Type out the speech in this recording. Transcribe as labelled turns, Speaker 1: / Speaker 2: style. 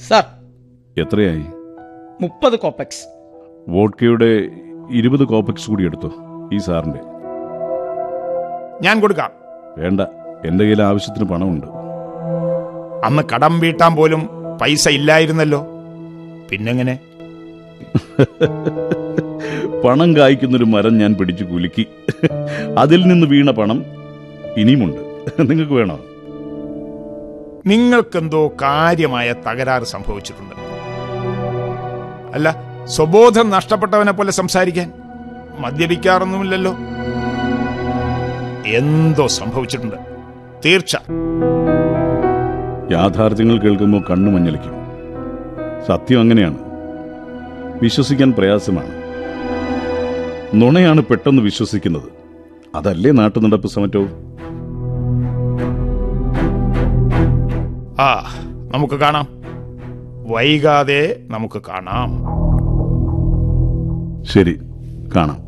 Speaker 1: sir
Speaker 2: എത്രയായി
Speaker 1: മുപ്പത് kopecks
Speaker 2: വോഡ്കയുടെ ഇരുപത് കോപ്പക്സ് കൂടി എടുത്തോ ഈ സാറിന്റെ
Speaker 3: ഞാൻ കൊടുക്കാം
Speaker 2: വേണ്ട എന്റെ കയ്യിൽ ആവശ്യത്തിന് പണമുണ്ട്
Speaker 3: അന്ന് കടം വീട്ടാൻ പോലും പൈസ ഇല്ലായിരുന്നല്ലോ പിന്നെങ്ങനെ
Speaker 2: പണം കായ്ക്കുന്നൊരു മരം ഞാൻ പിടിച്ചു കുലുക്കി അതിൽ നിന്ന് വീണ പണം ഇനിയുമുണ്ട് നിങ്ങൾക്ക് വേണോ
Speaker 3: നിങ്ങൾക്കെന്തോ കാര്യമായ തകരാറ് സംഭവിച്ചിട്ടുണ്ട് അല്ല സ്വബോധം നഷ്ടപ്പെട്ടവനെ പോലെ സംസാരിക്കാൻ മദ്യപിക്കാറൊന്നുമില്ലല്ലോ എന്തോ സംഭവിച്ചിട്ടുണ്ട് തീർച്ച
Speaker 2: യാഥാർത്ഥ്യങ്ങൾ കേൾക്കുമ്പോൾ കണ്ണു മഞ്ഞളിക്കും സത്യം അങ്ങനെയാണ് വിശ്വസിക്കാൻ പ്രയാസമാണ് നുണയാണ് പെട്ടെന്ന് വിശ്വസിക്കുന്നത് അതല്ലേ നാട്ടുനടപ്പ് സമറ്റവും
Speaker 3: ആ നമുക്ക് കാണാം വൈകാതെ നമുക്ക് കാണാം
Speaker 2: ശരി കാണാം